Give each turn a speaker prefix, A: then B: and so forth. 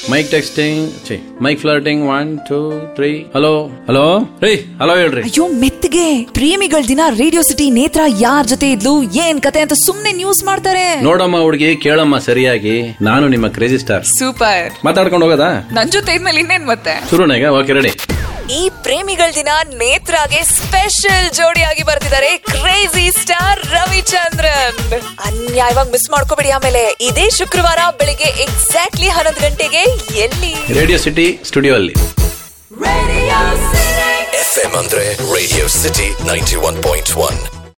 A: mic texting mike flirting one two three hello hello ರೀ hello ಹೇಳ್ರಿ
B: ಅಯ್ಯೋ ಮೆತ್ತಗೆ ಪ್ರೇಮಿಗಳ ದಿನ ರೇಡಿಯೋ ಸಿಟಿ ನೇತ್ರ ಯಾರ್ ಜೊತೆ ಇದ್ಲು ಏನ್ ಕತೆ ಅಂತ ಸುಮ್ನೆ ನ್ಯೂಸ್ ಮಾಡ್ತಾರೆ
A: ನೋಡಮ್ಮ ಹುಡುಗಿ ಕೇಳಮ್ಮ ಸರಿಯಾಗಿ ನಾನು ನಿಮ್ಮ ಕ್ರೇಜಿ ಸ್ಟಾರ್
B: ಸೂಪರ್
A: ಮಾತಾಡ್ಕೊಂಡು ಹೋಗೋದಾ
B: ನನ್ ಜೊತೆ ಇದ್ಮೇಲೆ ಇನ್ನೇನ್ ಮತ್ತೆ
A: ಶುರುನಾ ಈಗ ಓಕೆ ರೆಡಿ
B: ಈ ಪ್ರೇಮಿಗಳ ದಿನ ನೇತ್ರಾಗೆ ಸ್ಪೆಷಲ್ ಜೋಡಿಯಾಗಿ ಬರ್ತಿದ್ದಾರೆ ಕ್ರೇಜಿ ಸ್ಟಾರ್ ರವಿಚಂದ್ರನ್ ಅನ್ಯಾಯವಾಗಿ ಮಿಸ್ ಮಾಡ್ಕೋಬೇಡಿ ಆಮೇಲೆ ಇದೇ ಶುಕ್ರವಾರ ಬೆಳಿಗ್ಗೆ ಎಕ್ಸಾಕ್ಟ್ಲಿ ಹನ್ನೊಂದು ಗಂಟೆಗೆ ಎಲ್ಲಿ
A: ರೇಡಿಯೋ ಸಿಟಿ ಸ್ಟುಡಿಯೋ ಅಲ್ಲಿ
C: ಎಫ್ಎಂ ಅಂದ್ರೆ radio city ninety one point one